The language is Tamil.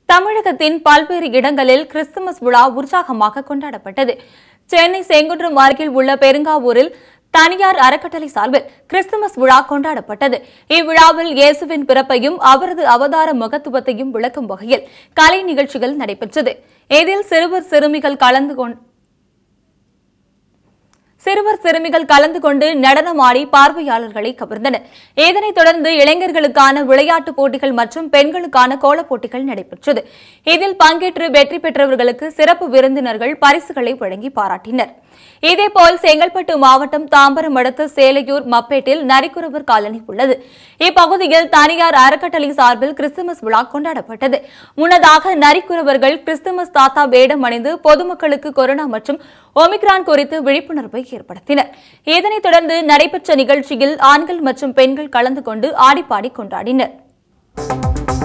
தமிழகத்தின் பல்வேறு இடங்களில் கிறிஸ்துமஸ் விழா உற்சாகமாக கொண்டாடப்பட்டது சென்னை செங்குன்றம் அருகில் உள்ள பெருங்காவூரில் தனியார் அறக்கட்டளை சார்பில் கிறிஸ்துமஸ் விழா கொண்டாடப்பட்டது இவ்விழாவில் இயேசுவின் பிறப்பையும் அவரது அவதார மகத்துவத்தையும் விளக்கும் வகையில் கலை நிகழ்ச்சிகள் நடைபெற்றது இதில் சிறுவர் சிறுமிகள் கலந்து கொண்டு சிறுவர் சிறுமிகள் கலந்து கொண்டு நடனமாடி பார்வையாளர்களை கவர்ந்தனர் இதனைத் தொடர்ந்து இளைஞர்களுக்கான விளையாட்டுப் போட்டிகள் மற்றும் பெண்களுக்கான கோலப் போட்டிகள் நடைபெற்றது இதில் பங்கேற்று வெற்றி பெற்றவர்களுக்கு சிறப்பு விருந்தினர்கள் பரிசுகளை வழங்கி பாராட்டினர் இதேபோல் செங்கல்பட்டு மாவட்டம் தாம்பரம் அடுத்த சேலையூர் மப்பேட்டில் நரிக்குறவர் காலனி உள்ளது இப்பகுதியில் தனியார் அறக்கட்டளை சார்பில் கிறிஸ்துமஸ் விழா கொண்டாடப்பட்டது முன்னதாக நரிக்குறவர்கள் கிறிஸ்துமஸ் தாத்தா வேடம் அணிந்து பொதுமக்களுக்கு கொரோனா மற்றும் ஒமிக்ரான் குறித்து விழிப்புணர்வை ஏற்படுத்தினர் இதனைத் தொடர்ந்து நடைபெற்ற நிகழ்ச்சியில் ஆண்கள் மற்றும் பெண்கள் கலந்து கொண்டு ஆடிப்பாடி கொண்டாடினர்